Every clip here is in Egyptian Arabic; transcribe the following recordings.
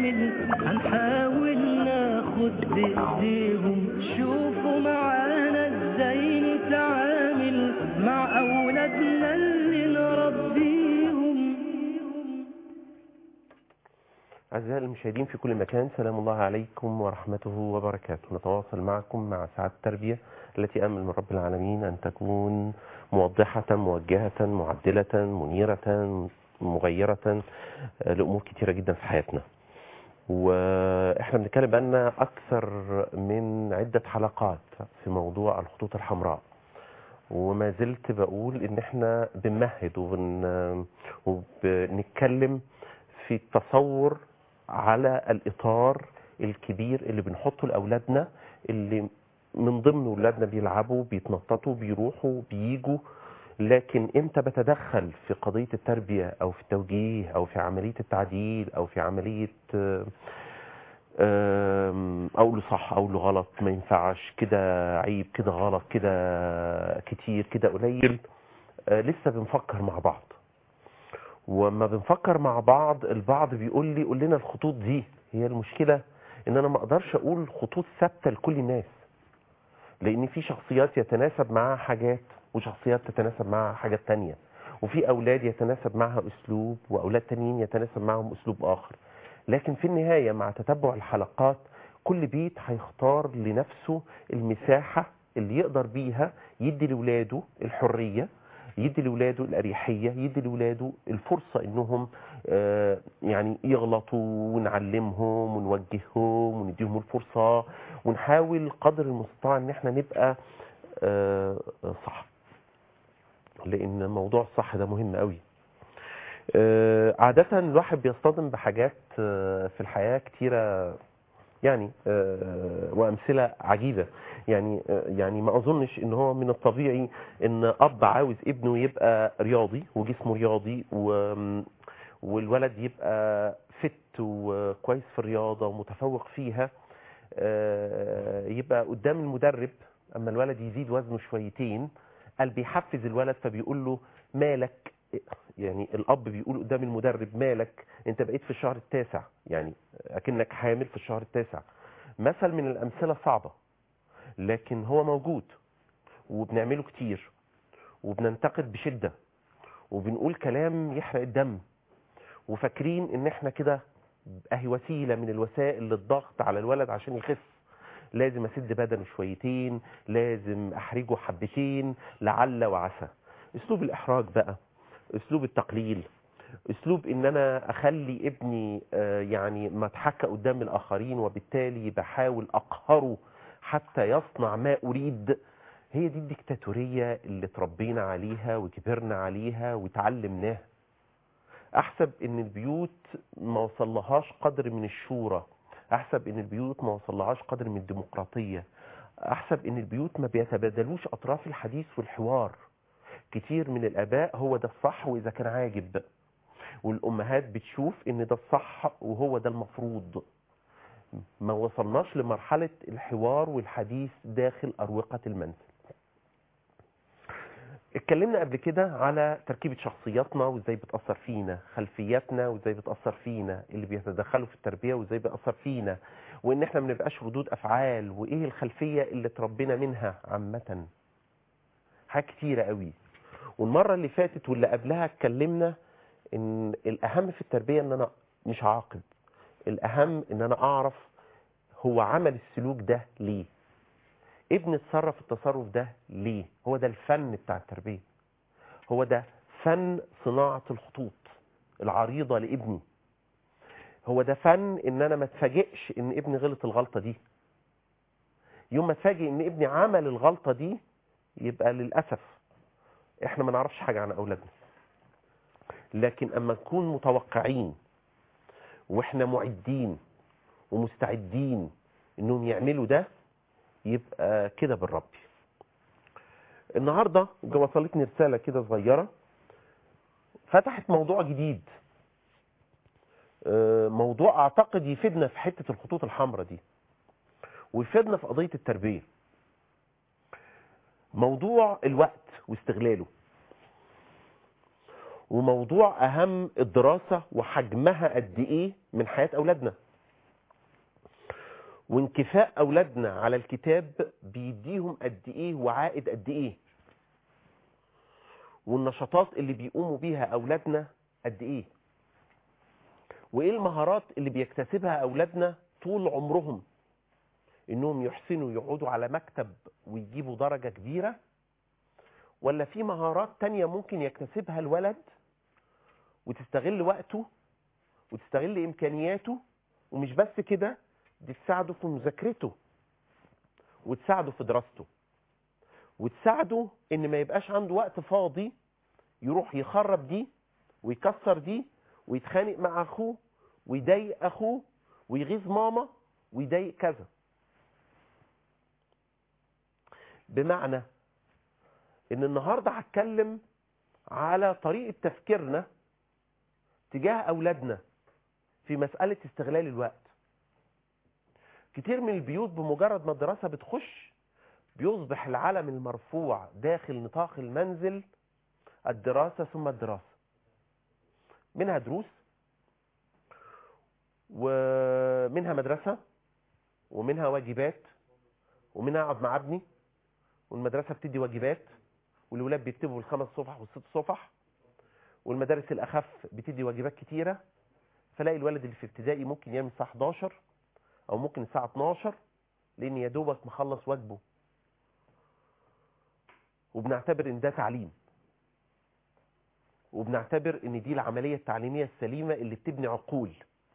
تعامل هنحاول ناخد بإيديهم شوفوا معانا ازاي نتعامل مع أولادنا اللي نربيهم أعزائي المشاهدين في كل مكان سلام الله عليكم ورحمته وبركاته نتواصل معكم مع ساعة التربية التي أمل من رب العالمين أن تكون موضحة موجهة معدلة منيرة مغيرة آه، لأمور كتيرة جدا في حياتنا وإحنا بنتكلم بقالنا أكثر من عدة حلقات في موضوع الخطوط الحمراء وما زلت بقول إن إحنا بنمهد وبن... وبنتكلم في التصور على الإطار الكبير اللي بنحطه لأولادنا اللي من ضمن أولادنا بيلعبوا بيتنططوا بيروحوا بيجوا لكن امتى بتدخل في قضية التربية أو في التوجيه أو في عملية التعديل أو في عملية آه، آم، أقوله صح أقوله غلط ما ينفعش كده عيب كده غلط كده كتير كده قليل آه، لسه بنفكر مع بعض وما بنفكر مع بعض البعض بيقول لي قول لنا الخطوط دي هي المشكلة ان انا ما اقدرش اقول خطوط ثابتة لكل الناس لان في شخصيات يتناسب معها حاجات وشخصيات تتناسب معها حاجات تانية وفي اولاد يتناسب معها اسلوب واولاد تانيين يتناسب معهم اسلوب اخر لكن في النهاية مع تتبع الحلقات كل بيت هيختار لنفسه المساحة اللي يقدر بيها يدي لولاده الحرية يدي لولاده الأريحية يدي لولاده الفرصة انهم آه، يعني يغلطوا ونعلمهم ونوجههم ونديهم الفرصة ونحاول قدر المستطاع ان احنا نبقى آه، صح لان موضوع الصح ده مهم قوي آه، عادة الواحد بيصطدم بحاجات آه، في الحياة كتيرة يعني آه، وأمثلة عجيبة يعني آه، يعني ما أظنش إن هو من الطبيعي إن أب عاوز ابنه يبقى رياضي وجسمه رياضي و والولد يبقى فت وكويس في الرياضة ومتفوق فيها آه، يبقى قدام المدرب أما الولد يزيد وزنه شويتين قال بيحفز الولد فبيقول له مالك يعني الاب بيقول قدام المدرب مالك انت بقيت في الشهر التاسع يعني اكنك حامل في الشهر التاسع مثل من الامثله صعبه لكن هو موجود وبنعمله كتير وبننتقد بشده وبنقول كلام يحرق الدم وفاكرين ان احنا كده اهي وسيله من الوسائل للضغط على الولد عشان يخس لازم اسد بدنه شويتين لازم احرجه حبتين لعل وعسى اسلوب الاحراج بقى اسلوب التقليل اسلوب ان انا اخلي ابني آه، يعني متحكى قدام الاخرين وبالتالي بحاول اقهره حتى يصنع ما اريد هي دي الديكتاتورية اللي تربينا عليها وكبرنا عليها وتعلمناها احسب ان البيوت ما وصلهاش قدر من الشورى احسب ان البيوت ما وصلهاش قدر من الديمقراطية احسب ان البيوت ما بيتبادلوش اطراف الحديث والحوار كتير من الاباء هو ده الصح واذا كان عاجب والامهات بتشوف ان ده الصح وهو ده المفروض ما وصلناش لمرحلة الحوار والحديث داخل أروقة المنزل اتكلمنا قبل كده على تركيبة شخصياتنا وازاي بتأثر فينا خلفياتنا وازاي بتأثر فينا اللي بيتدخلوا في التربية وازاي بيأثر فينا وان احنا ما بنبقاش ردود افعال وايه الخلفية اللي تربينا منها عامة حاجات كتيرة قوي والمرة اللي فاتت واللي قبلها اتكلمنا ان الاهم في التربية ان انا مش عاقب الاهم ان انا اعرف هو عمل السلوك ده ليه ابني اتصرف التصرف ده ليه هو ده الفن بتاع التربية هو ده فن صناعة الخطوط العريضة لابني هو ده فن ان انا ما اتفاجئش ان ابني غلط الغلطة دي يوم ما اتفاجئ ان ابني عمل الغلطة دي يبقى للأسف احنا ما نعرفش حاجة عن اولادنا لكن اما نكون متوقعين واحنا معدين ومستعدين انهم يعملوا ده يبقى كده بالربي النهارده وصلتني رساله كده صغيره فتحت موضوع جديد آه، موضوع اعتقد يفيدنا في حته الخطوط الحمراء دي ويفيدنا في قضيه التربيه موضوع الوقت واستغلاله وموضوع اهم الدراسه وحجمها قد ايه من حياه اولادنا وانكفاء اولادنا على الكتاب بيديهم قد ايه وعائد قد ايه والنشاطات اللي بيقوموا بيها اولادنا قد ايه وايه المهارات اللي بيكتسبها اولادنا طول عمرهم انهم يحسنوا يقعدوا على مكتب ويجيبوا درجة كبيرة ولا في مهارات تانية ممكن يكتسبها الولد وتستغل وقته وتستغل امكانياته ومش بس كده دي تساعده في مذاكرته وتساعده في دراسته وتساعده ان ما يبقاش عنده وقت فاضي يروح يخرب دي ويكسر دي ويتخانق مع اخوه ويضايق اخوه ويغيظ ماما ويضايق كذا بمعنى ان النهارده هتكلم على طريقه تفكيرنا تجاه اولادنا في مساله استغلال الوقت كتير من البيوت بمجرد ما الدراسه بتخش بيصبح العلم المرفوع داخل نطاق المنزل الدراسه ثم الدراسه منها دروس ومنها مدرسه ومنها واجبات ومنها اقعد مع ابني والمدرسه بتدي واجبات والولاد بيكتبوا الخمس صفح والست صفح والمدارس الاخف بتدي واجبات كتيره فلاقي الولد اللي في ابتدائي ممكن يعمل الساعه 11 او ممكن الساعه 12 لان يا دوبك مخلص واجبه وبنعتبر ان ده تعليم وبنعتبر ان دي العمليه التعليميه السليمه اللي بتبني عقول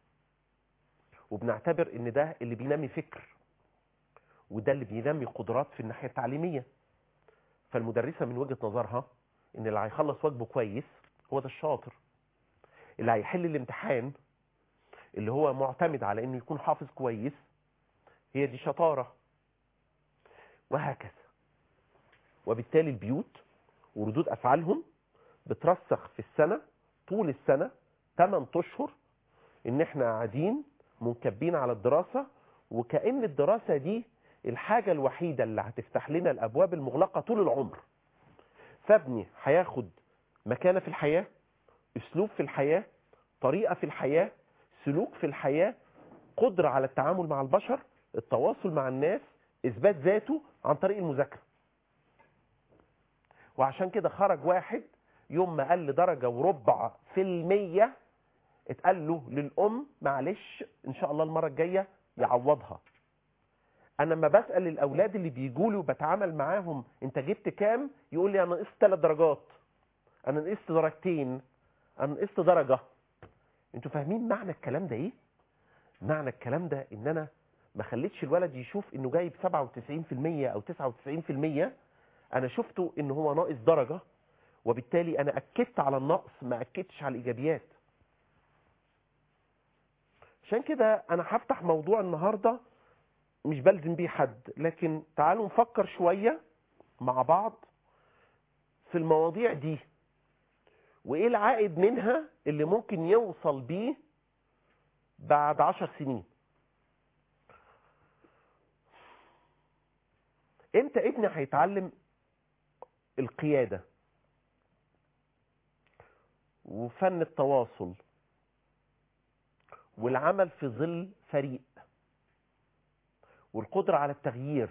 وبنعتبر ان ده اللي بينمي فكر وده اللي بينمي قدرات في الناحيه التعليميه فالمدرسه من وجهه نظرها ان اللي هيخلص واجبه كويس هو ده الشاطر اللي هيحل الامتحان اللي هو معتمد على انه يكون حافظ كويس هي دي شطاره وهكذا وبالتالي البيوت وردود افعالهم بترسخ في السنه طول السنه 8 اشهر ان احنا قاعدين منكبين على الدراسه وكأن الدراسه دي الحاجه الوحيده اللي هتفتح لنا الابواب المغلقه طول العمر فابني هياخد مكانه في الحياه اسلوب في الحياه طريقه في الحياه سلوك في الحياه قدره على التعامل مع البشر التواصل مع الناس اثبات ذاته عن طريق المذاكره وعشان كده خرج واحد يوم ما قل درجه وربع في المية اتقال له للام معلش ان شاء الله المره الجايه يعوضها انا لما بسال الاولاد اللي بيجوا لي وبتعامل معاهم انت جبت كام يقول لي انا نقصت ثلاث درجات انا نقصت درجتين انا نقصت درجه انتوا فاهمين معنى الكلام ده ايه معنى الكلام ده ان انا ما خليتش الولد يشوف انه جايب 97% او 99% انا شفته ان هو ناقص درجه وبالتالي انا اكدت على النقص ما اكدتش على الايجابيات عشان كده انا هفتح موضوع النهارده مش بلزم بيه حد لكن تعالوا نفكر شويه مع بعض في المواضيع دي وايه العائد منها اللي ممكن يوصل بيه بعد عشر سنين امتى ابني هيتعلم القيادة وفن التواصل والعمل في ظل فريق والقدرة على التغيير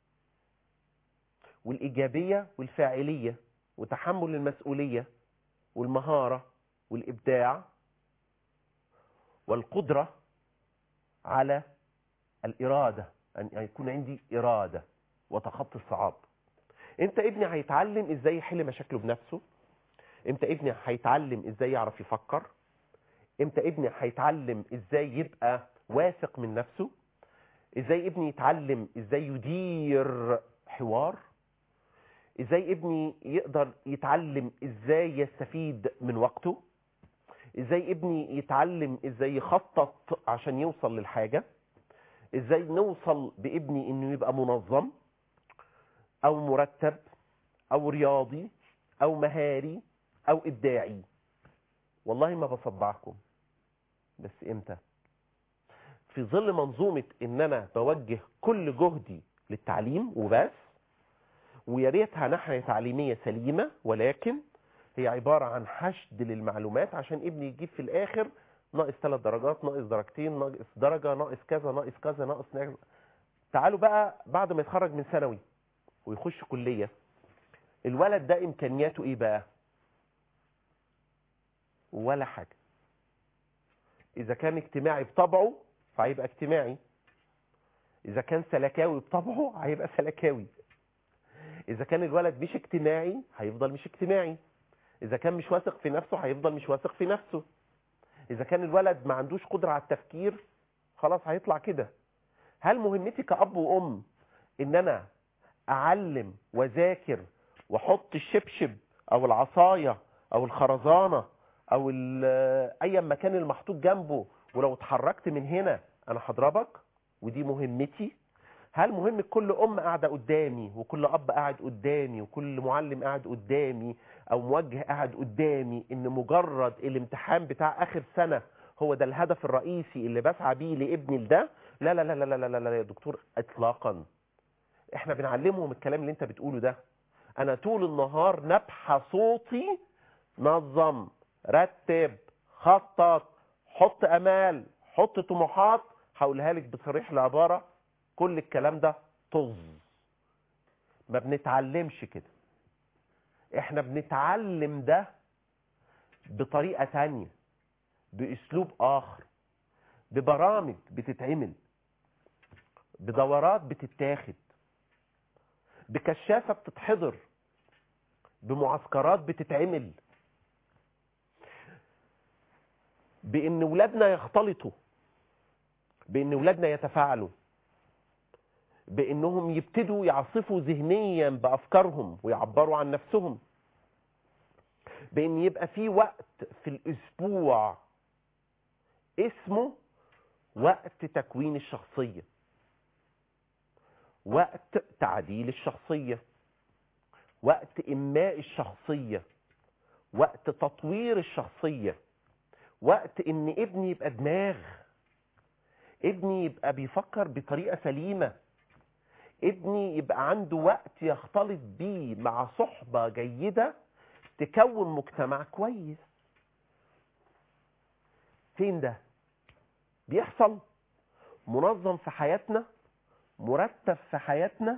والإيجابية والفاعلية وتحمل المسؤولية والمهارة والإبداع والقدرة على الإرادة أن يكون عندي إرادة وتخطي الصعاب امتى ابني هيتعلم ازاي يحل مشاكله بنفسه امتى ابني هيتعلم ازاي يعرف يفكر امتى ابني هيتعلم ازاي يبقى واثق من نفسه ازاي ابني يتعلم ازاي يدير حوار ازاي ابني يقدر يتعلم ازاي يستفيد من وقته ازاي ابني يتعلم ازاي يخطط عشان يوصل للحاجة ازاي نوصل بابني انه يبقى منظم او مرتب او رياضي او مهاري او ابداعي والله ما بصبعكم بس امتى في ظل منظومة ان انا بوجه كل جهدي للتعليم وبس ويا ريتها ناحية تعليمية سليمة ولكن هي عبارة عن حشد للمعلومات عشان ابني يجيب في الاخر ناقص ثلاث درجات ناقص درجتين ناقص درجة ناقص كذا ناقص كذا ناقص كذا تعالوا بقى بعد ما يتخرج من ثانوي ويخش كلية الولد ده امكانياته ايه بقى ولا حاجة اذا كان اجتماعي بطبعه فهيبقى اجتماعي اذا كان سلكاوي بطبعه هيبقى سلكاوي اذا كان الولد مش اجتماعي هيفضل مش اجتماعي اذا كان مش واثق في نفسه هيفضل مش واثق في نفسه اذا كان الولد ما عندوش قدرة على التفكير خلاص هيطلع كده هل مهمتي كأب وأم ان انا اعلم واذاكر واحط الشبشب او العصاية او الخرزانة او اي مكان المحطوط جنبه ولو اتحركت من هنا انا هضربك ودي مهمتي هل مهم كل ام قاعده قدامي وكل اب قاعد قدامي وكل معلم قاعد قدامي او موجه قاعد قدامي ان مجرد الامتحان بتاع اخر سنه هو ده الهدف الرئيسي اللي بسعى بيه لابني لده لا لا لا لا لا لا لا يا دكتور اطلاقا احنا بنعلمهم الكلام اللي انت بتقوله ده انا طول النهار نبحى صوتي نظم رتب خطط حط امال حط طموحات هقولها لك بصريح العباره كل الكلام ده طز ما بنتعلمش كده احنا بنتعلم ده بطريقة تانية باسلوب اخر ببرامج بتتعمل بدورات بتتاخد بكشافة بتتحضر بمعسكرات بتتعمل بان ولادنا يختلطوا بان ولادنا يتفاعلوا بانهم يبتدوا يعصفوا ذهنيا بافكارهم ويعبروا عن نفسهم بان يبقى في وقت في الاسبوع اسمه وقت تكوين الشخصية وقت تعديل الشخصية وقت إنماء الشخصية وقت تطوير الشخصية وقت إن ابني يبقى دماغ ابني يبقى بيفكر بطريقة سليمة ابني يبقى عنده وقت يختلط بيه مع صحبة جيدة تكون مجتمع كويس فين ده بيحصل منظم في حياتنا مرتب في حياتنا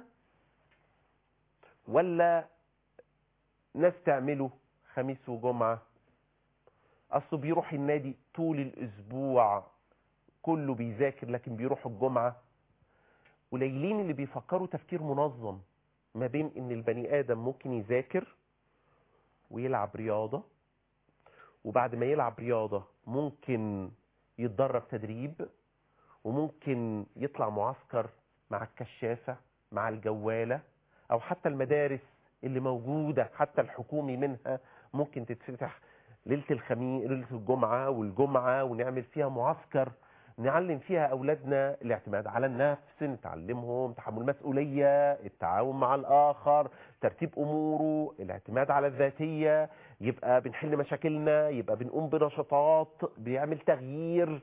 ولا ناس تعمله خميس وجمعة اصله بيروح النادي طول الاسبوع كله بيذاكر لكن بيروح الجمعة قليلين اللي بيفكروا تفكير منظم ما بين ان البني ادم ممكن يذاكر ويلعب رياضة وبعد ما يلعب رياضة ممكن يتدرب تدريب وممكن يطلع معسكر مع الكشافة مع الجوالة او حتى المدارس اللي موجودة حتى الحكومي منها ممكن تتفتح ليلة الخميس ليلة الجمعة والجمعة ونعمل فيها معسكر نعلم فيها أولادنا الاعتماد على النفس نتعلمهم تحمل المسؤولية التعاون مع الآخر ترتيب أموره الاعتماد على الذاتية يبقى بنحل مشاكلنا يبقى بنقوم بنشاطات بيعمل تغيير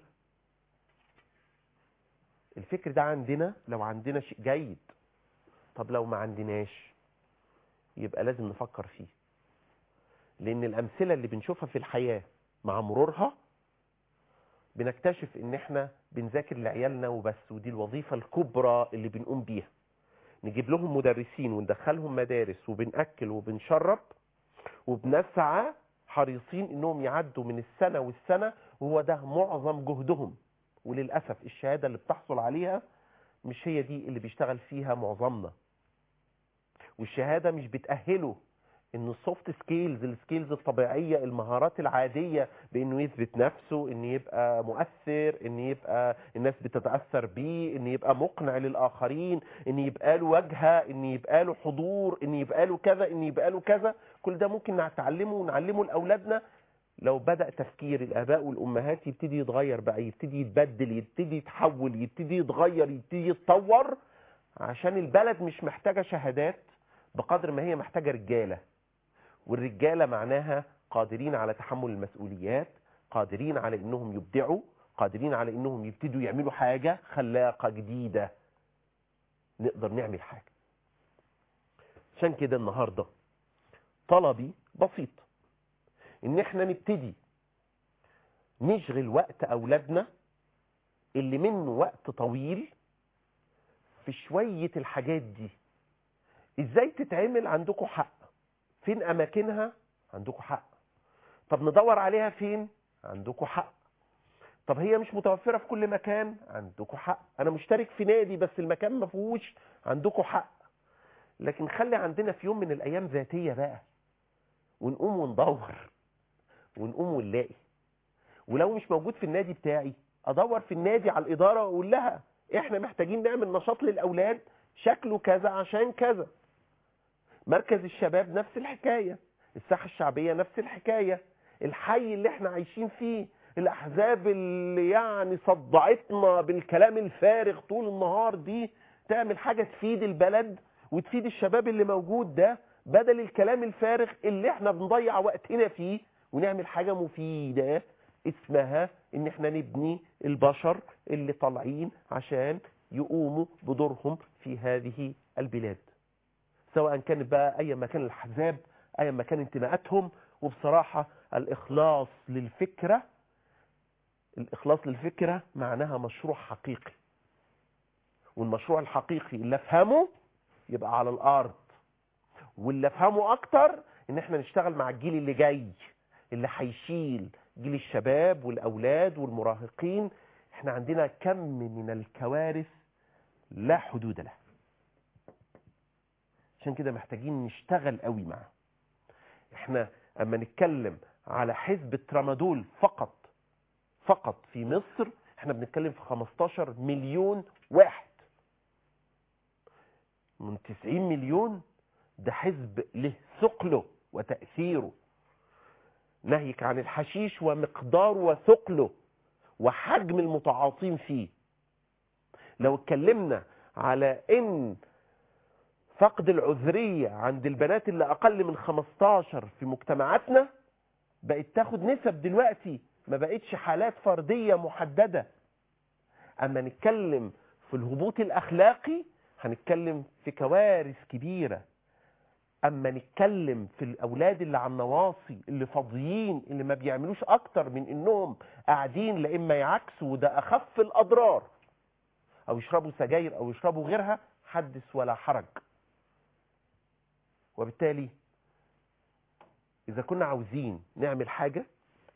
الفكر ده عندنا لو عندنا شيء جيد طب لو ما عندناش يبقى لازم نفكر فيه لأن الأمثلة اللي بنشوفها في الحياة مع مرورها بنكتشف ان احنا بنذاكر لعيالنا وبس ودي الوظيفة الكبرى اللي بنقوم بيها نجيب لهم مدرسين وندخلهم مدارس وبنأكل وبنشرب وبنسعى حريصين انهم يعدوا من السنة والسنة وهو ده معظم جهدهم وللأسف الشهادة اللي بتحصل عليها مش هي دي اللي بيشتغل فيها معظمنا والشهادة مش بتأهله ان السوفت سكيلز السكيلز الطبيعية المهارات العادية بانه يثبت نفسه ان يبقى مؤثر ان يبقى الناس بتتأثر بيه ان يبقى مقنع للآخرين ان يبقى له وجهة ان يبقى له حضور ان يبقى له كذا ان يبقى له كذا كل ده ممكن نتعلمه ونعلمه لأولادنا لو بدأ تفكير الآباء والأمهات يبتدي يتغير بقى يبتدي يتبدل يبتدي يتحول يبتدي يتغير يبتدي يتطور عشان البلد مش محتاجة شهادات بقدر ما هي محتاجة رجالة والرجالة معناها قادرين على تحمل المسؤوليات قادرين على انهم يبدعوا قادرين على انهم يبتدوا يعملوا حاجة خلاقة جديدة نقدر نعمل حاجة عشان كده النهاردة طلبي بسيط ان احنا نبتدي نشغل وقت اولادنا اللي منه وقت طويل في شوية الحاجات دي ازاي تتعمل عندكم حق فين اماكنها عندكم حق طب ندور عليها فين عندكم حق طب هي مش متوفرة في كل مكان عندكم حق انا مشترك في نادي بس المكان ما فيهوش عندكم حق لكن خلي عندنا في يوم من الايام ذاتية بقى ونقوم وندور ونقوم ونلاقي ولو مش موجود في النادي بتاعي ادور في النادي على الاداره واقول لها احنا محتاجين نعمل نشاط للاولاد شكله كذا عشان كذا مركز الشباب نفس الحكايه الساحه الشعبيه نفس الحكايه الحي اللي احنا عايشين فيه الاحزاب اللي يعني صدعتنا بالكلام الفارغ طول النهار دي تعمل حاجه تفيد البلد وتفيد الشباب اللي موجود ده بدل الكلام الفارغ اللي احنا بنضيع وقتنا فيه ونعمل حاجه مفيده اسمها ان احنا نبني البشر اللي طالعين عشان يقوموا بدورهم في هذه البلاد سواء كانت بقى اي مكان الاحزاب اي مكان انتماءاتهم وبصراحة الاخلاص للفكرة الاخلاص للفكرة معناها مشروع حقيقي والمشروع الحقيقي اللي افهمه يبقى على الارض واللي افهمه اكتر ان احنا نشتغل مع الجيل اللي جاي اللي هيشيل جيل الشباب والأولاد والمراهقين احنا عندنا كم من الكوارث لا حدود لها عشان كده محتاجين نشتغل قوي معاه احنا اما نتكلم على حزب ترامادول فقط فقط في مصر احنا بنتكلم في 15 مليون واحد من 90 مليون ده حزب له ثقله وتأثيره نهيك عن الحشيش ومقداره وثقله وحجم المتعاطين فيه لو اتكلمنا على ان فقد العذرية عند البنات اللي اقل من 15 في مجتمعاتنا بقت تاخد نسب دلوقتي ما بقتش حالات فردية محددة اما نتكلم في الهبوط الاخلاقي هنتكلم في كوارث كبيره اما نتكلم في الاولاد اللي على النواصي اللي فاضيين اللي ما بيعملوش اكتر من انهم قاعدين لا اما يعكسوا وده اخف الاضرار او يشربوا سجاير او يشربوا غيرها حدث ولا حرج وبالتالي اذا كنا عاوزين نعمل حاجة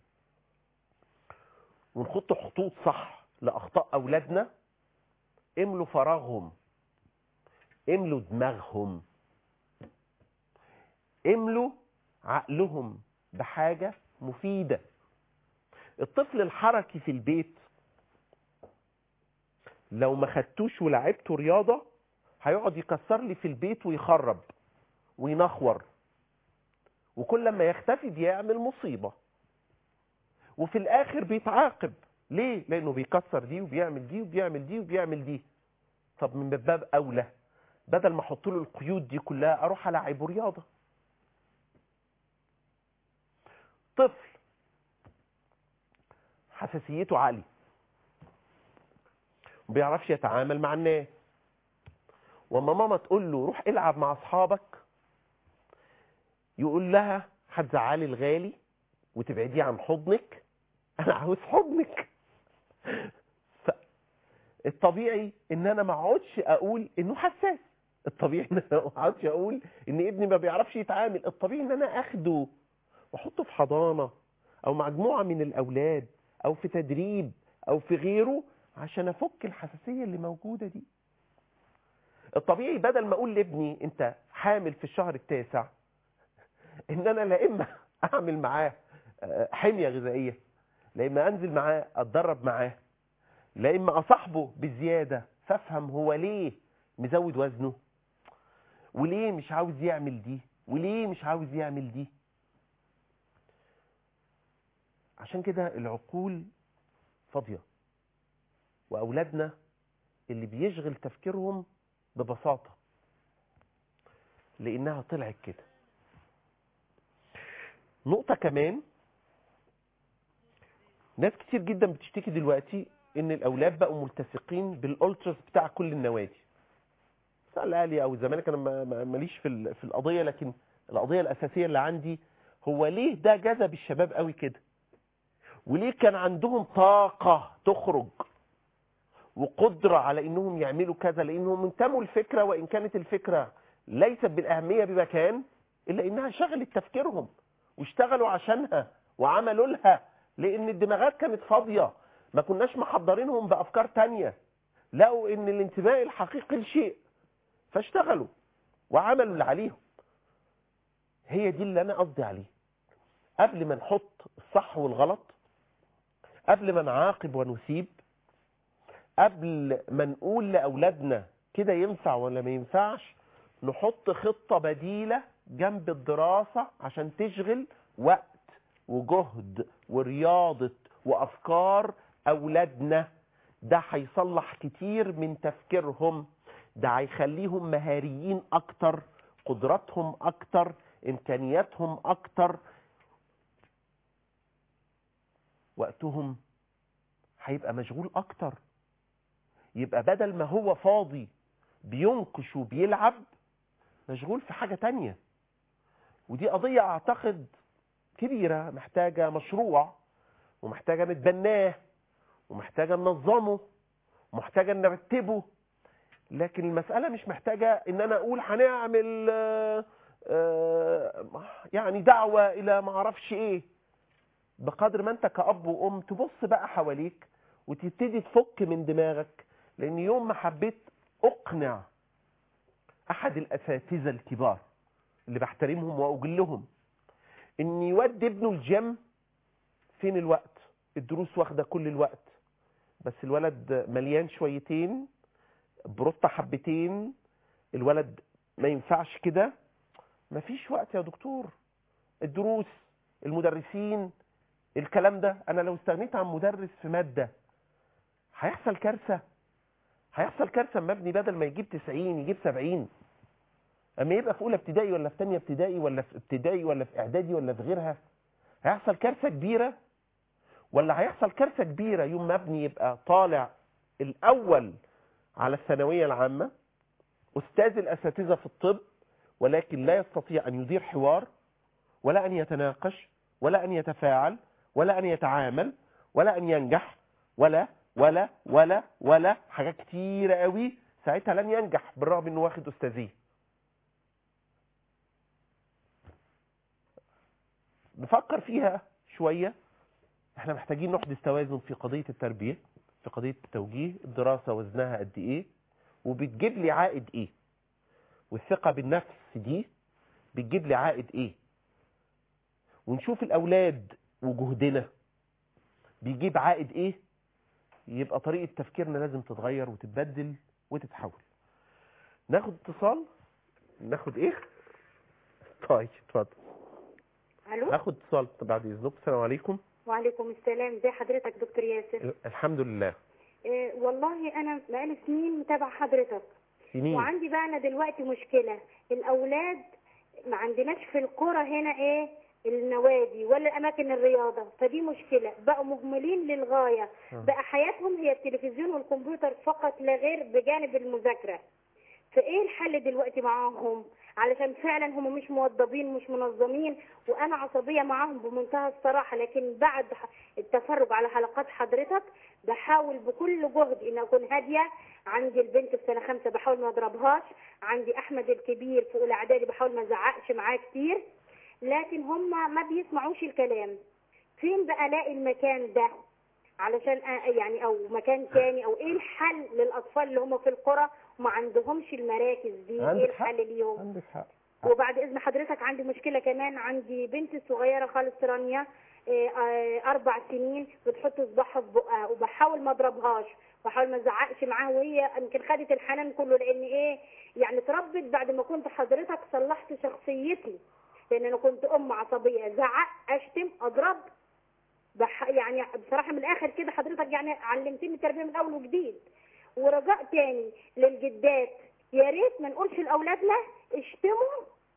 ونخط خطوط صح لاخطاء اولادنا املوا فراغهم املوا دماغهم املوا عقلهم بحاجة مفيدة الطفل الحركي في البيت لو ما خدتوش ولعبته رياضة هيقعد يكسر لي في البيت ويخرب وينخور وكل ما يختفي بيعمل مصيبة وفي الاخر بيتعاقب ليه لانه بيكسر دي وبيعمل دي وبيعمل دي وبيعمل دي طب من باب اولى بدل ما احط له القيود دي كلها اروح العبه رياضه طفل حساسيته عالية ما بيعرفش يتعامل مع الناس وما ماما تقول له روح العب مع اصحابك يقول لها هتزعلي الغالي وتبعديه عن حضنك انا عاوز حضنك الطبيعي ان انا ما اقعدش اقول انه حساس الطبيعي ان انا ما اقعدش اقول ان ابني ما بيعرفش يتعامل الطبيعي ان انا اخده واحطه في حضانة او مجموعة من الاولاد او في تدريب او في غيره عشان افك الحساسية اللي موجودة دي الطبيعي بدل ما اقول لابني انت حامل في الشهر التاسع ان انا لا اما اعمل معاه حمية غذائية لا اما انزل معاه اتدرب معاه لا اما اصاحبه بزيادة فافهم هو ليه مزود وزنه وليه مش عاوز يعمل دي وليه مش عاوز يعمل دي عشان كده العقول فاضية وأولادنا اللي بيشغل تفكيرهم ببساطة لأنها طلعت كده نقطة كمان ناس كتير جدا بتشتكي دلوقتي ان الاولاد بقوا ملتصقين بالالتراس بتاع كل النوادي سواء الاهلي او الزمالك انا ماليش في في القضيه لكن القضيه الاساسيه اللي عندي هو ليه ده جذب الشباب قوي كده وليه كان عندهم طاقة تخرج وقدرة على انهم يعملوا كذا لانهم انتموا الفكرة وان كانت الفكرة ليست بالاهمية بمكان الا انها شغلت تفكيرهم واشتغلوا عشانها وعملوا لها لان الدماغات كانت فاضية ما كناش محضرينهم بافكار تانية لقوا ان الانتماء الحقيقي لشيء فاشتغلوا وعملوا اللي عليهم هي دي اللي انا قصدي عليه قبل ما نحط الصح والغلط قبل ما نعاقب ونسيب قبل ما نقول لأولادنا كده ينفع ولا ما ينفعش نحط خطة بديلة جنب الدراسة عشان تشغل وقت وجهد ورياضة وأفكار أولادنا ده هيصلح كتير من تفكيرهم ده هيخليهم مهاريين أكتر قدراتهم أكتر إمكانياتهم أكتر وقتهم هيبقى مشغول أكتر يبقى بدل ما هو فاضي بينقش وبيلعب مشغول في حاجة تانية ودي قضية أعتقد كبيرة محتاجة مشروع ومحتاجة نتبناه ومحتاجة ننظمه ومحتاجة نرتبه لكن المسألة مش محتاجة ان انا اقول هنعمل آه، آه، يعني دعوة الى معرفش ايه بقدر ما انت كأب وام تبص بقى حواليك وتبتدي تفك من دماغك لان يوم ما حبيت اقنع احد الاساتذة الكبار اللي بحترمهم واجلهم ان يودي ابنه الجيم فين الوقت الدروس واخده كل الوقت بس الولد مليان شويتين بروطة حبتين الولد ما ينفعش كده مفيش وقت يا دكتور الدروس المدرسين الكلام ده انا لو استغنيت عن مدرس في مادة هيحصل كارثة هيحصل كارثة اما ابني بدل ما يجيب 90 يجيب 70 اما يبقى في اولى ابتدائي ولا في ثانيه ابتدائي ولا في ابتدائي ولا في اعدادي ولا في غيرها هيحصل كارثة كبيرة ولا هيحصل كارثة كبيرة يوم ما ابني يبقى طالع الاول على الثانوية العامة أستاذ الأساتذة في الطب ولكن لا يستطيع أن يدير حوار ولا أن يتناقش ولا أن يتفاعل ولا أن يتعامل ولا أن ينجح ولا ولا ولا ولا حاجات كتيرة قوي ساعتها لن ينجح بالرغم أنه واخد أستاذيه نفكر فيها شوية احنا محتاجين نحدث توازن في قضية التربية في قضية التوجيه الدراسة وزنها قد ايه وبتجيب لي عائد ايه والثقة بالنفس دي بتجيب لي عائد ايه ونشوف الاولاد وجهدنا بيجيب عائد ايه يبقى طريقة تفكيرنا لازم تتغير وتتبدل وتتحول ناخد اتصال ناخد ايه طيب اتفضل الو ناخد اتصال بعد اذنكم السلام عليكم وعليكم السلام ازي حضرتك دكتور ياسر الحمد لله إيه والله انا بقالي سنين متابعه حضرتك سنين وعندي بقى انا دلوقتي مشكله الاولاد ما عندناش في القرى هنا ايه النوادي ولا اماكن الرياضه فدي مشكله بقوا مهملين للغايه آه. بقى حياتهم هي التلفزيون والكمبيوتر فقط لا غير بجانب المذاكره فايه الحل دلوقتي معاهم علشان فعلا هم مش موظفين مش منظمين وانا عصبيه معاهم بمنتهى الصراحه لكن بعد ح- التفرج على حلقات حضرتك بحاول بكل جهد ان اكون هاديه عندي البنت في سنه خمسه بحاول ما اضربهاش عندي احمد الكبير في اولى اعدادي بحاول ما ازعقش معاه كتير لكن هم ما بيسمعوش الكلام فين بقى الاقي المكان ده علشان أ- يعني او مكان تاني او ايه الحل للاطفال اللي هم في القرى وما عندهمش المراكز دي ايه عندك حق. الحل ليهم عندك حق وبعد اذن حضرتك عندي مشكله كمان عندي بنت صغيره خالص رانيا آه، آه، اربع سنين بتحط صباعها في بقها وبحاول ما اضربهاش بحاول ما ازعقش معاها وهي يمكن خدت الحنان كله لان ايه يعني اتربت بعد ما كنت حضرتك صلحت شخصيتي لان انا كنت ام عصبيه زعق اشتم اضرب بح يعني بصراحه من الاخر كده حضرتك يعني علمتني التربيه من اول وجديد ورجاء تاني للجدات يا ريت ما نقولش لاولادنا اشتموا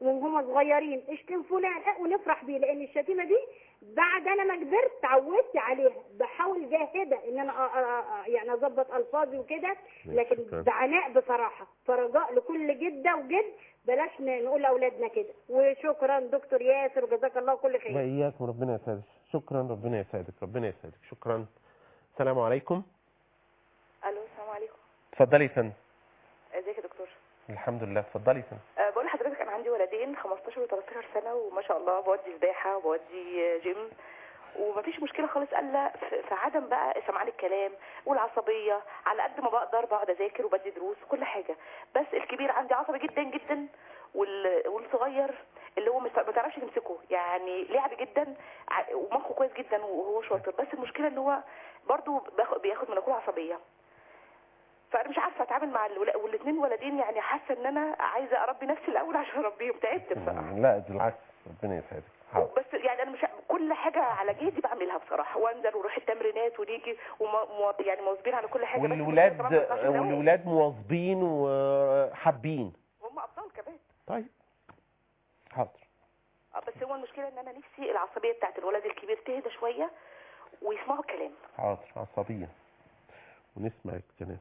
وهم صغيرين اشتم فلان اه ونفرح بيه لان الشتيمه دي بعد انا ما كبرت اتعودت عليها بحاول جاهده ان انا أ- أ- أ- يعني اظبط الفاظي وكده لكن شكراً. بعناء بصراحه فرجاء لكل جده وجد بلاش ن- نقول لاولادنا كده وشكرا دكتور ياسر وجزاك الله كل خير وإياكم ربنا يسعدك شكرا ربنا يسعدك ربنا يسعدك شكرا السلام عليكم الو السلام عليكم اتفضلي يا فندم ازيك يا دكتور الحمد لله اتفضلي يا فندم أه بقول لحضرتك انا عندي ولدين 15 و13 سنه وما شاء الله بودي سباحه وبودي جيم ومفيش مشكله خالص الا في في عدم بقى سمعان الكلام والعصبيه على قد ما بقدر بقعد اذاكر وبدي دروس وكل حاجه بس الكبير عندي عصبي جدا جدا وال- والصغير اللي هو مش- ما تعرفش تمسكه يعني لعب جدا ع- ومخه كويس جدا وهو شاطر بس المشكله ان هو برضه باخ- بياخد من اخوه عصبيه فانا مش عارفه اتعامل مع الولا- والاثنين ولدين يعني حاسه ان انا عايزه اربي نفسي الاول عشان اربيهم تعبت بصراحه لا بالعكس ربنا يسعدك حاضر بس يعني انا مش كل حاجه على جهدي بعملها بصراحه وانزل واروح التمرينات ونيجي وم... مو- يعني مواظبين على كل حاجه بس والولاد كمان ما ينفعش نزود. والولاد مواظبين وحابين وهم ابطال كمان طيب حاضر آه، بس هو المشكله ان انا نفسي العصبيه بتاعت الولد الكبير تهدى شويه ويسمعوا الكلام حاضر عصبية ونسمع الكلام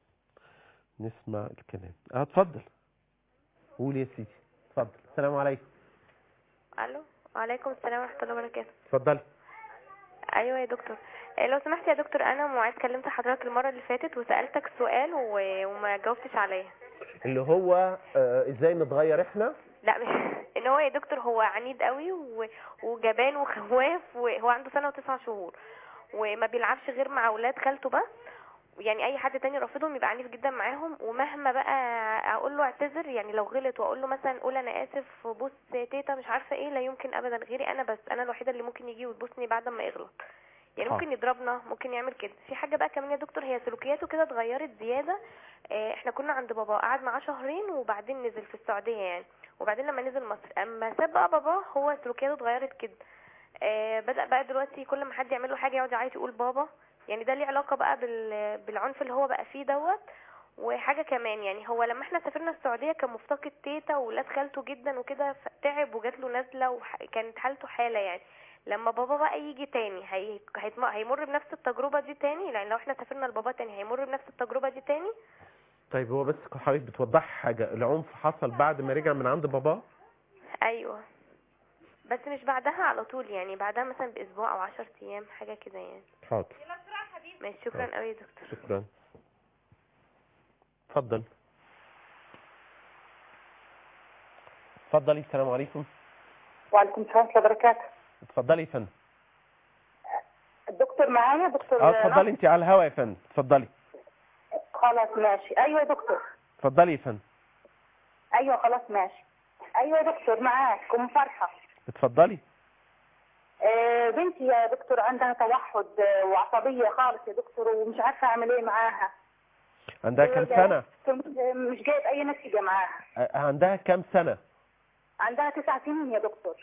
نسمع الكلام اه اتفضل قول يا سيدي اتفضل السلام عليكم الو وعليكم السلام ورحمه الله وبركاته اتفضلي ايوه يا دكتور إيه لو سمحت يا دكتور انا معاذ كلمت حضرتك المره اللي فاتت وسالتك سؤال و... وما جاوبتش عليا اللي هو آه ازاي نتغير احنا لا مش ان هو يا دكتور هو عنيد قوي و... وجبان وخواف وهو عنده سنه وتسع شهور وما بيلعبش غير مع اولاد خالته بس يعني اي حد تاني رافضهم يبقى عنيف جدا معاهم ومهما بقى اقول له اعتذر يعني لو غلط واقول له مثلا قول انا اسف بص يا تيتا مش عارفه ايه لا يمكن ابدا غيري انا بس انا الوحيده اللي ممكن يجي وتبوسني بعد ما يغلط يعني ممكن يضربنا ممكن يعمل كده في حاجه بقى كمان يا دكتور هي سلوكياته كده اتغيرت زياده آه، احنا كنا عند بابا قعد معاه شهرين وبعدين نزل في السعوديه يعني وبعدين لما نزل مصر اما ساب بقى بابا هو سلوكياته اتغيرت كده آه، بدا بقى دلوقتي كل ما حد يعمل له حاجه يقعد يعيط يقول بابا يعني ده ليه علاقه بقى بال- بالعنف اللي هو بقى فيه دوت وحاجه كمان يعني هو لما احنا سافرنا السعوديه كان مفتقد تيتا وولاد خالته جدا وكده تعب وجات له نزله وكانت حالته حاله يعني لما بابا بقى يجي تاني هي... هيتم... هيمر بنفس التجربه دي تاني يعني لو احنا سافرنا لبابا تاني هيمر بنفس التجربه دي تاني طيب هو بس حضرتك بتوضح حاجة العنف حصل بعد ما رجع من عند باباه ايوه بس مش بعدها على طول يعني بعدها مثلا باسبوع او عشر ايام حاجه كده يعني حاضر ماشي شكرا قوي يا دكتور شكرا اتفضل اتفضلي السلام عليكم وعليكم السلام ورحمة الله وبركاته اتفضلي يا فندم الدكتور معايا دكتور اه اتفضلي انت على الهوا يا فندم اتفضلي خلاص ماشي ايوه يا دكتور اتفضلي يا فندم ايوه خلاص ماشي ايوه يا دكتور معاك ام فرحة اتفضلي آه بنتي يا دكتور عندها توحد آه، وعصبية خالص يا دكتور ومش عارفة اعمل ايه معاها عندها كام آه، سنة مش جايب اي نتيجة معاها آه، عندها كام سنة عندها تسع سنين يا دكتور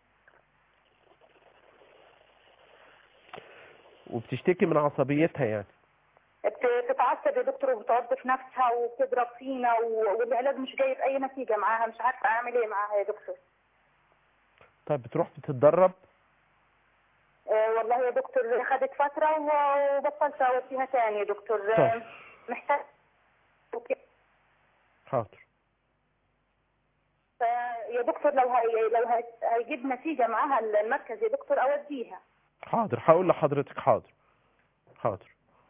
وبتشتكي من عصبيتها يعني بت- بتتعصب يا دكتور وبتوظف نفسها وبتضرب فينا و- والعلاج مش جايب اي نتيجة معاها مش عارفة اعمل ايه معاها يا دكتور طيب بتروح بتتدرب آه، والله يا دكتور خدت فترة و- وبطلت اوديها تاني يا دكتور آه، طيب. محتاج حاضر ف- يا دكتور لو هي لو هي- هيجيب نتيجة معاها المركز يا دكتور اوديها حاضر هقول لحضرتك حاضر حاضر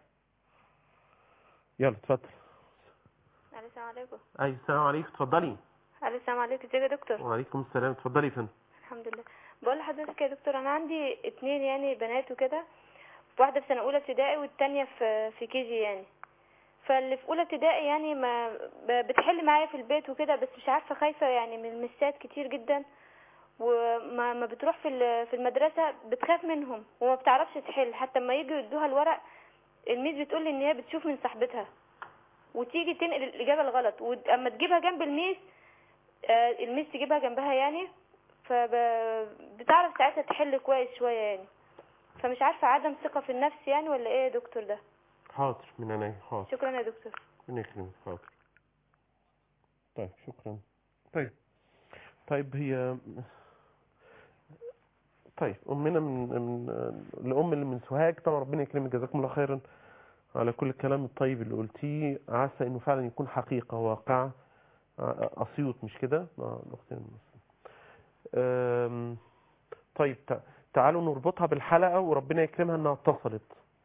يلا اتفضل الو السلام عليكم ايوه السلام عليكم اتفضلي الو السلام عليكم ازيك يا دكتور وعليكم السلام اتفضلي يا فندم الحمد لله بقول لحضرتك يا دكتور انا عندي اتنين يعني بنات وكده واحده في سنه اولى ابتدائي والتانية في في كي جي يعني فاللي في اولى ابتدائي يعني ما ب- بتحل معايا في البيت وكده بس مش عارفه خايفه يعني من المسات كتير جدا وما ما بتروح في ال- في المدرسه بتخاف منهم وما بتعرفش تحل حتى لما يجوا يدوها الورق الميس بتقول لي ان هي بتشوف من صاحبتها وتيجي تنقل الاجابه الغلط واما تجيبها جنب الميس آه، الميس تجيبها جنبها يعني فبتعرف ساعتها تحل كويس شوية يعني فمش عارفة عدم ثقة في النفس يعني ولا ايه يا دكتور ده حاضر من عينيا حاضر شكرا يا دكتور ربنا يكرمك حاضر طيب شكرا طيب طيب هي طيب امنا من من الام اللي من سوهاج طبعا ربنا يكرمك جزاكم الله خيرا على كل الكلام الطيب اللي قلتيه عسى انه فعلا يكون حقيقه واقعه اسيوط مش كده آه، الاختين المسلمة. أم، طيب تع- تعالوا نربطها بالحلقه وربنا يكرمها انها اتصلت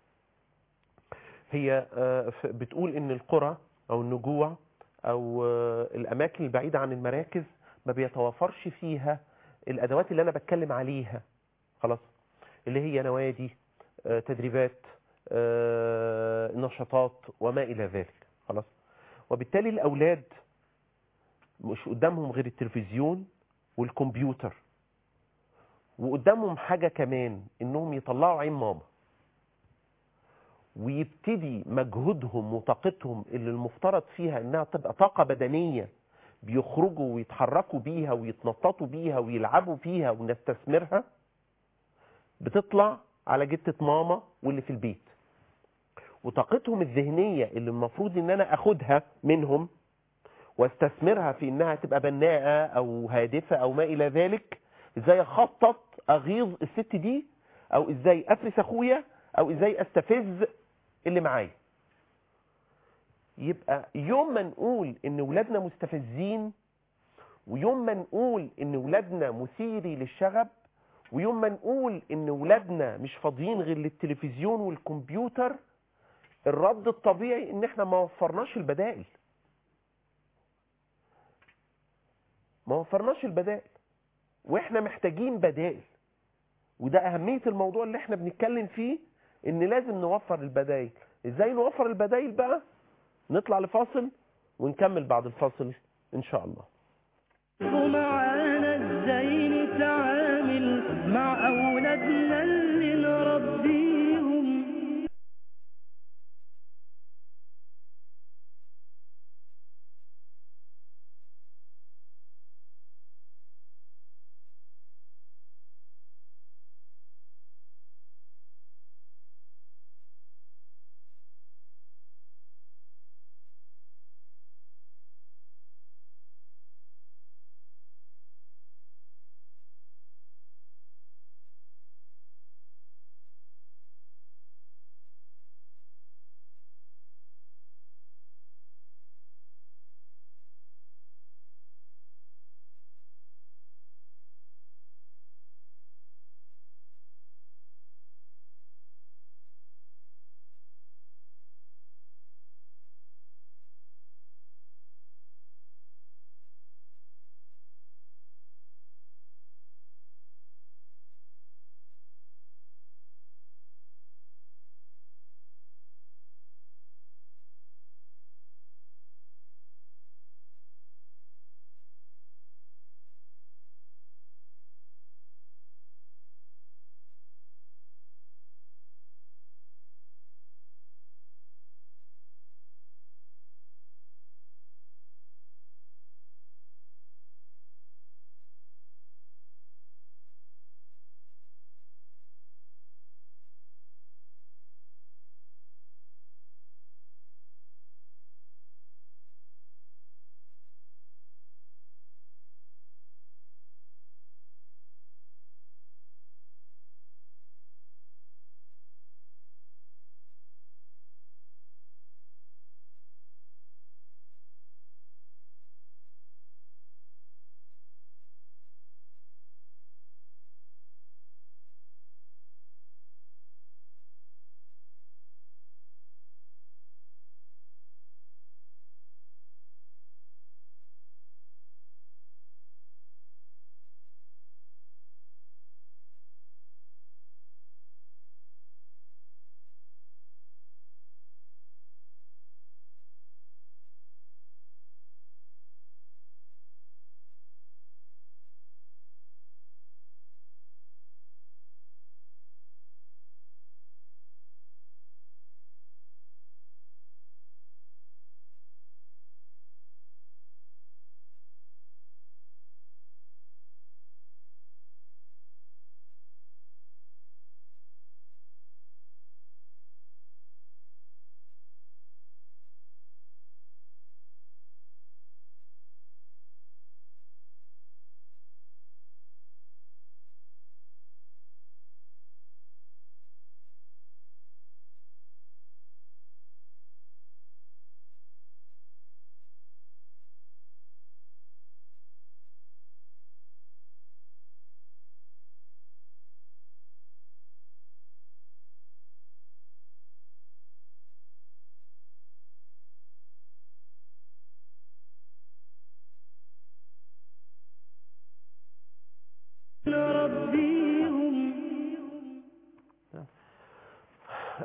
هي آه، ف- بتقول ان القرى او النجوع او آه، الاماكن البعيده عن المراكز ما بيتوافرش فيها الادوات اللي انا بتكلم عليها خلاص اللي هي نوادي آه، تدريبات آه، نشاطات وما الى ذلك خلاص وبالتالي الاولاد مش قدامهم غير التلفزيون والكمبيوتر وقدامهم حاجه كمان انهم يطلعوا عين ماما ويبتدي مجهودهم وطاقتهم اللي المفترض فيها انها تبقى طاقه بدنيه بيخرجوا ويتحركوا بيها ويتنططوا بيها ويلعبوا فيها ونستثمرها بتطلع على جتة ماما واللي في البيت وطاقتهم الذهنية اللي المفروض ان انا اخدها منهم واستثمرها في انها تبقى بناءة او هادفة او ما الى ذلك ازاي اخطط اغيظ الست دي او ازاي افرس اخويا او ازاي استفز اللي معايا يبقى يوم ما نقول ان ولادنا مستفزين ويوم ما نقول ان ولادنا مثيري للشغب ويوم ما نقول ان ولادنا مش فاضيين غير للتلفزيون والكمبيوتر الرد الطبيعي ان احنا ما وفرناش البدائل ما وفرناش البدائل واحنا محتاجين بدائل وده اهمية الموضوع اللي احنا بنتكلم فيه ان لازم نوفر البدائل ازاي نوفر البدائل بقى نطلع لفاصل ونكمل بعد الفاصل ان شاء الله ومعانا ازاي نتعامل مع اولادنا اللي نربيهم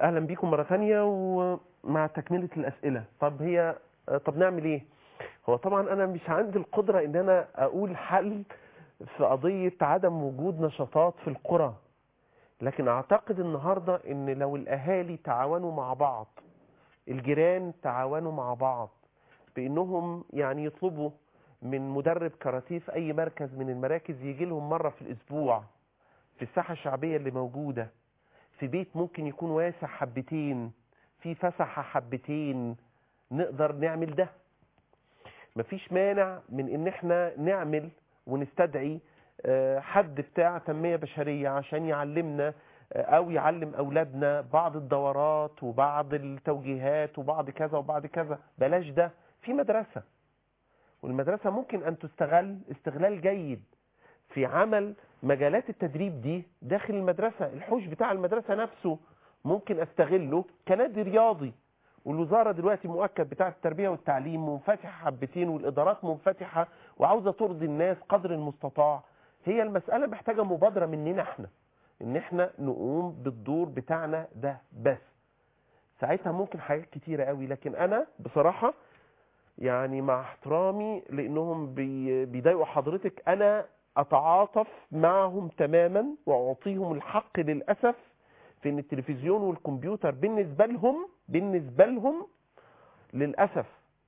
اهلا بيكم مره ثانيه ومع تكمله الاسئله طب هي طب نعمل ايه هو طبعا انا مش عندي القدره ان انا اقول حل في قضيه عدم وجود نشاطات في القرى لكن اعتقد النهارده ان لو الاهالي تعاونوا مع بعض الجيران تعاونوا مع بعض بانهم يعني يطلبوا من مدرب كاراتيه في اي مركز من المراكز يجي لهم مره في الاسبوع في الساحه الشعبيه اللي موجوده في بيت ممكن يكون واسع حبتين في فسحه حبتين نقدر نعمل ده مفيش مانع من ان احنا نعمل ونستدعي آه، حد بتاع تنميه بشريه عشان يعلمنا آه، او يعلم اولادنا بعض الدورات وبعض التوجيهات وبعض كذا وبعض كذا بلاش ده في مدرسه والمدرسه ممكن ان تستغل استغلال جيد في عمل مجالات التدريب دي داخل المدرسة الحوش بتاع المدرسة نفسه ممكن استغله كنادي رياضي والوزارة دلوقتي مؤكد بتاع التربية والتعليم منفتحة حبتين والإدارات منفتحة وعاوزة ترضي الناس قدر المستطاع هي المسألة محتاجة مبادرة مننا احنا ان احنا نقوم بالدور بتاعنا ده بس ساعتها ممكن حاجات كتيرة قوي لكن انا بصراحة يعني مع احترامي لانهم بي- بيضايقوا حضرتك انا اتعاطف معهم تماما واعطيهم الحق للاسف في ان التلفزيون والكمبيوتر بالنسبه لهم بالنسبه لهم للاسف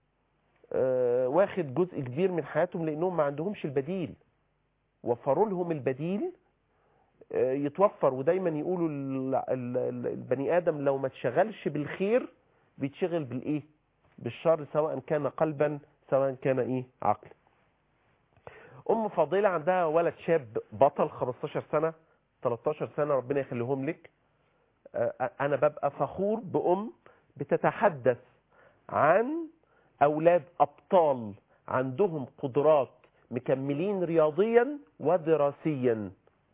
آه، واخد جزء كبير من حياتهم لانهم ما عندهمش البديل وفروا لهم البديل آه، يتوفر ودايما يقولوا ال- ال- ال- البني ادم لو ما اتشغلش بالخير بيتشغل بالايه بالشر سواء كان قلبا سواء كان ايه عقل ام فاضله عندها ولد شاب بطل 15 سنه 13 سنه ربنا يخليهم لك آه، انا ببقى فخور بام بتتحدث عن اولاد ابطال عندهم قدرات مكملين رياضيا ودراسيا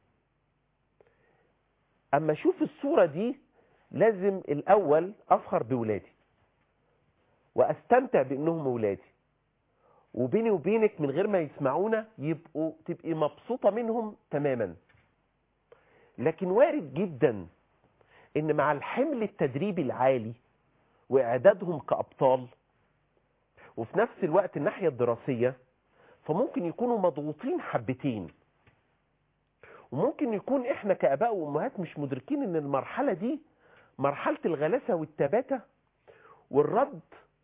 اما اشوف الصوره دي لازم الاول افخر بولادي واستمتع بانهم ولادي وبيني وبينك من غير ما يسمعونا يبقوا تبقي مبسوطه منهم تماما لكن وارد جدا ان مع الحمل التدريبي العالي واعدادهم كابطال وفي نفس الوقت الناحيه الدراسيه فممكن يكونوا مضغوطين حبتين وممكن يكون احنا كاباء وامهات مش مدركين ان المرحله دي مرحله الغلاسه والتباته والرد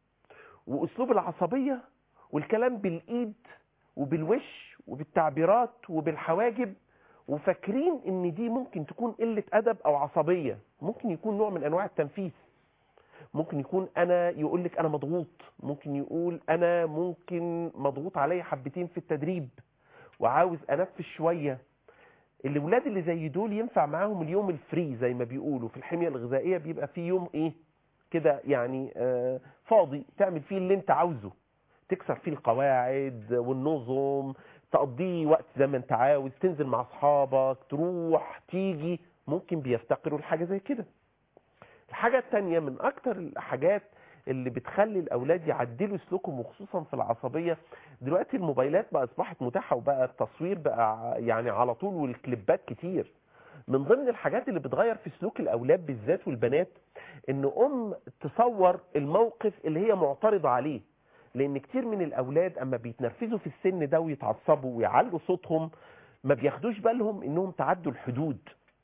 واسلوب العصبيه والكلام بالايد وبالوش وبالتعبيرات وبالحواجب وفاكرين ان دي ممكن تكون قله ادب او عصبيه ممكن يكون نوع من انواع التنفيذ ممكن يكون انا يقول لك انا مضغوط ممكن يقول انا ممكن مضغوط عليا حبتين في التدريب وعاوز انفذ شويه الاولاد اللي زي دول ينفع معاهم اليوم الفري زي ما بيقولوا في الحميه الغذائيه بيبقى في يوم ايه كده يعني آه فاضي تعمل فيه اللي انت عاوزه تكسر فيه القواعد والنظم تقضيه وقت زي ما انت عاوز تنزل مع اصحابك تروح تيجي ممكن بيفتقروا لحاجه زي كده الحاجه التانية من اكتر الحاجات اللي بتخلي الاولاد يعدلوا سلوكهم وخصوصا في العصبيه دلوقتي الموبايلات بقى اصبحت متاحه وبقى التصوير بقى يعني على طول والكليبات كتير من ضمن الحاجات اللي بتغير في سلوك الاولاد بالذات والبنات ان ام تصور الموقف اللي هي معترضه عليه لان كتير من الاولاد اما بيتنرفزوا في السن ده ويتعصبوا ويعلوا صوتهم ما بياخدوش بالهم انهم تعدوا الحدود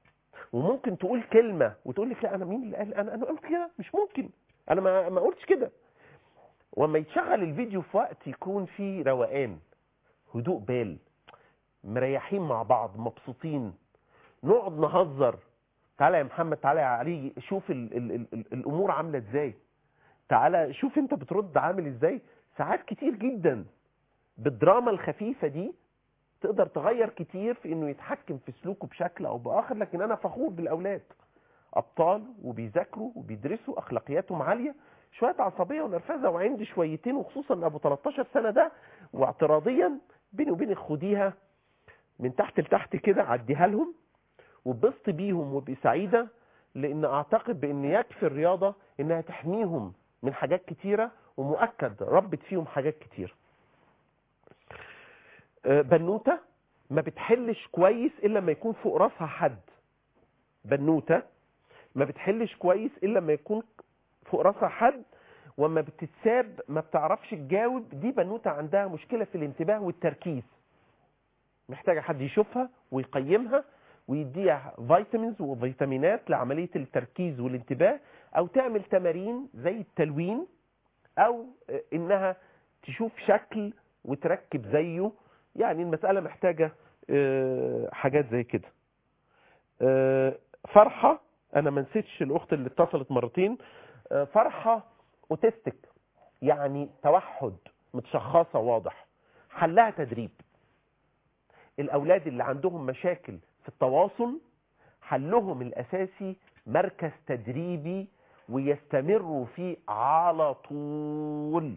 وممكن تقول كلمه وتقول لك لا انا مين اللي قال انا انا قلت كده مش ممكن انا ما ما قلتش كده وما يتشغل الفيديو في وقت يكون فيه روقان هدوء بال مريحين مع بعض مبسوطين نقعد نهزر تعالى يا محمد تعالى يا علي شوف ال ال ال ال الامور عامله ازاي تعالى شوف انت بترد عامل ازاي ساعات كتير جدا بالدراما الخفيفه دي تقدر تغير كتير في انه يتحكم في سلوكه بشكل او باخر لكن انا فخور بالاولاد ابطال وبيذاكروا وبيدرسوا اخلاقياتهم عاليه شويه عصبيه ونرفزه وعندي شويتين وخصوصا ابو 13 سنه ده واعتراضيا بيني وبينك خديها من تحت لتحت كده عديها لهم وبسط بيهم وابقي سعيده لان اعتقد بان يكفي الرياضه انها تحميهم من حاجات كتيره ومؤكد ربت فيهم حاجات كتير آه، بنوته ما بتحلش كويس الا لما يكون فوق راسها حد بنوته ما بتحلش كويس الا لما يكون فوق راسها حد وما بتتساب ما بتعرفش تجاوب دي بنوته عندها مشكله في الانتباه والتركيز محتاجه حد يشوفها ويقيمها ويديها فيتامينز وفيتامينات لعمليه التركيز والانتباه او تعمل تمارين زي التلوين او انها تشوف شكل وتركب زيه يعني المساله محتاجه آه، حاجات زي كده آه، فرحه انا ما نسيتش الاخت اللي اتصلت مرتين آه، فرحه اوتستيك يعني توحد متشخصه واضح حلها تدريب الاولاد اللي عندهم مشاكل في التواصل حلهم الاساسي مركز تدريبي ويستمروا فيه على طول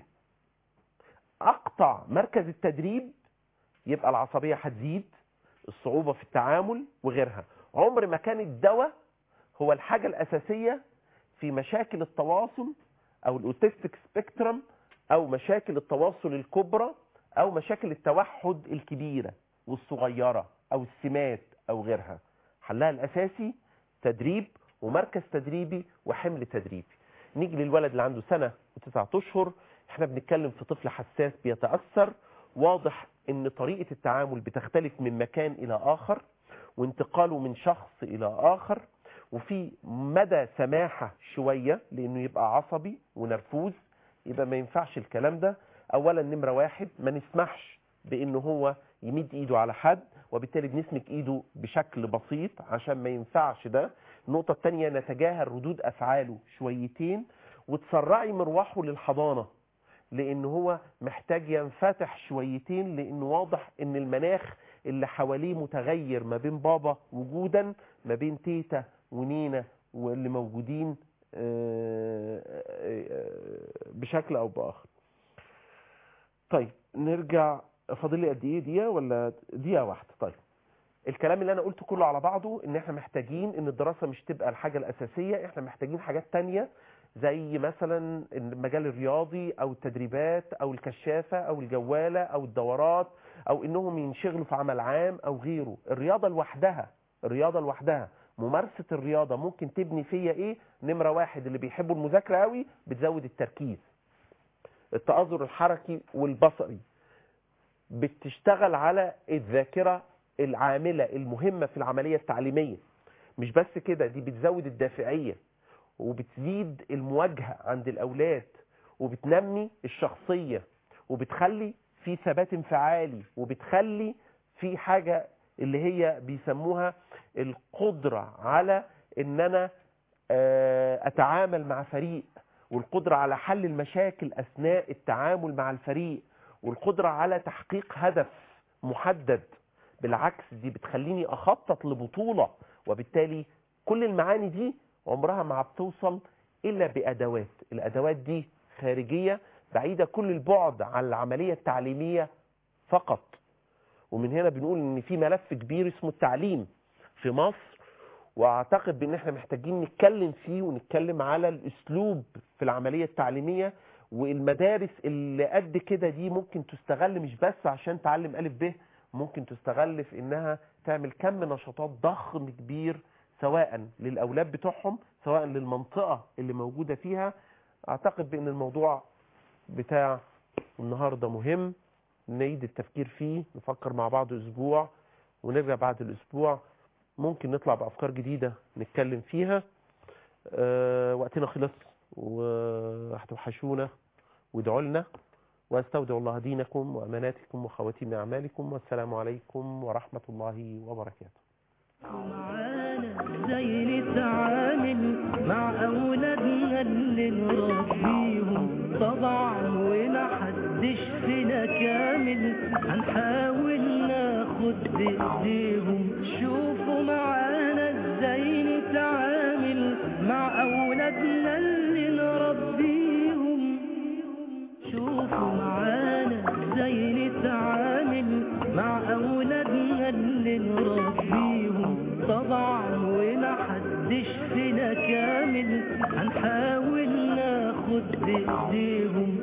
اقطع مركز التدريب يبقى العصبيه هتزيد الصعوبه في التعامل وغيرها عمر ما كان الدواء هو الحاجه الاساسيه في مشاكل التواصل او الاوتستيك سبيكترم او مشاكل التواصل الكبرى او مشاكل التوحد الكبيره والصغيره او السمات او غيرها حلها الاساسي تدريب ومركز تدريبي وحمل تدريبي نيجي للولد اللي عنده سنه وتسعة اشهر احنا بنتكلم في طفل حساس بيتاثر واضح ان طريقه التعامل بتختلف من مكان الى اخر وانتقاله من شخص الى اخر وفي مدى سماحه شويه لانه يبقى عصبي ونرفوز يبقى ما ينفعش الكلام ده اولا نمره واحد ما نسمحش بانه هو يمد ايده على حد وبالتالي بنسمك ايده بشكل بسيط عشان ما ينفعش ده النقطة الثانية نتجاهل ردود افعاله شويتين وتسرعي مروحه للحضانة لان هو محتاج ينفتح شويتين لان واضح ان المناخ اللي حواليه متغير ما بين بابا وجودا ما بين تيتا ونينا واللي موجودين آه، آه، آه، بشكل او باخر طيب نرجع فاضل لي قد ايه دقيقه ولا دقيقه واحده طيب الكلام اللي انا قلته كله على بعضه ان احنا محتاجين ان الدراسه مش تبقى الحاجه الاساسيه احنا محتاجين حاجات تانية زي مثلا المجال الرياضي او التدريبات او الكشافه او الجواله او الدورات او انهم ينشغلوا في عمل عام او غيره الرياضه لوحدها الرياضه لوحدها ممارسه الرياضه ممكن تبني فيا ايه نمره واحد اللي بيحبوا المذاكره قوي بتزود التركيز التأذر الحركي والبصري بتشتغل على الذاكرة العاملة المهمة في العملية التعليمية مش بس كده دي بتزود الدافعية وبتزيد المواجهة عند الأولاد وبتنمي الشخصية وبتخلي في ثبات انفعالي وبتخلي في حاجة اللي هي بيسموها القدرة على ان انا آه، اتعامل مع فريق والقدرة على حل المشاكل اثناء التعامل مع الفريق والقدرة على تحقيق هدف محدد بالعكس دي بتخليني اخطط لبطولة وبالتالي كل المعاني دي عمرها ما بتوصل الا بادوات الادوات دي خارجية بعيدة كل البعد عن العملية التعليمية فقط ومن هنا بنقول ان في ملف كبير اسمه التعليم في مصر واعتقد بان احنا محتاجين نتكلم فيه ونتكلم على الاسلوب في العملية التعليمية والمدارس اللي قد كده دي ممكن تستغل مش بس عشان تعلم ألف ب ممكن تستغل في انها تعمل كم نشاطات ضخم كبير سواء للاولاد بتوعهم سواء للمنطقة اللي موجودة فيها اعتقد بان الموضوع بتاع النهاردة مهم نعيد التفكير فيه نفكر مع بعض اسبوع ونرجع بعد الاسبوع ممكن نطلع بافكار جديدة نتكلم فيها أه وقتنا خلص وهتوحشونا وادعوا لنا واستودع الله دينكم واماناتكم وخواتيم اعمالكم والسلام عليكم ورحمة الله وبركاته معانا زي نتعامل مع أولادنا اللي نربيهم طبعا ومحدش فينا كامل هنحاول ناخد بإيديهم شوفوا معانا ازاي نتعامل مع أولادنا اللي نربيهم شوفوا معانا ازاي نتعامل مع أولادنا اللي نربيهم طبعا ومحدش فينا كامل هنحاول ناخد بإيديهم